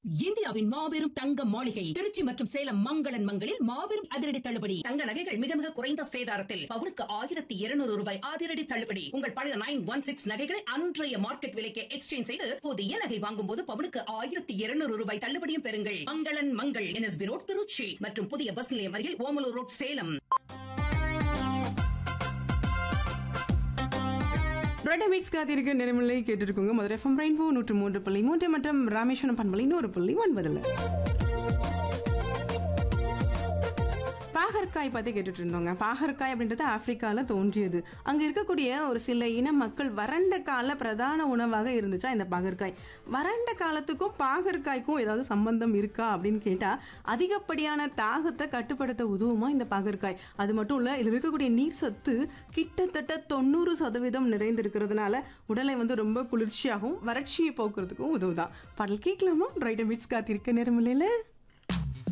இந்தியாவின் மாபெரும் தங்க மாளிகை திருச்சி மற்றும் சேலம் மங்களன் மங்களில் மாபெரும் அதிரடி தள்ளுபடி தங்க நகைகள் மிக மிக குறைந்த சேதாரத்தில் பவுனுக்கு ஆயிரத்தி இருநூறு ரூபாய் அதிரடி தள்ளுபடி உங்கள் பழைய நைன் ஒன் சிக்ஸ் நகைகளை அன்றைய மார்க்கெட் விலைக்கு எக்ஸ்சேஞ்ச் செய்து புதிய நகை வாங்கும் போது பவுனுக்கு ஆயிரத்தி இருநூறு ரூபாய் தள்ளுபடியும் பெறுங்கள் மங்களன் மங்கள் என்எஸ்பி ரோட் திருச்சி மற்றும் புதிய பஸ் நிலையம் அருகில் Omalur road Salem red meats காத்திருக்க நிறமில்லை கேட்டிருக்கோங்க மதுரை எஃப்எம் ரெயின்போ நூற்று மூன்று புள்ளி மூன்று மற்றும் ராமேஸ்வரம் பண்பலை நூறு புள்ளி ஒன்பதுல பாகற்காய் பற்றி கேட்டுட்டு இருந்தோங்க பாகற்காய் அப்படின்றது ஆப்பிரிக்காவில் தோன்றியது அங்கே இருக்கக்கூடிய ஒரு சில இன மக்கள் வறண்ட கால பிரதான உணவாக இருந்துச்சா இந்த பாகற்காய் வறண்ட காலத்துக்கும் பாகற்காய்க்கும் ஏதாவது சம்பந்தம் இருக்கா அப்படின்னு கேட்டால் அதிகப்படியான தாகத்தை கட்டுப்படுத்த உதவுமா இந்த பாகற்காய் அது மட்டும் இல்லை இதில் இருக்கக்கூடிய நீர் சத்து கிட்டத்தட்ட தொண்ணூறு சதவீதம் நிறைந்திருக்கிறதுனால உடலை வந்து ரொம்ப குளிர்ச்சியாகவும் வறட்சியை போக்குறதுக்கும் உதவுதான் பாடல் கேட்கலாமா ரைட் மிட்ஸ் காத்திருக்க நேரம் இல்லைல்ல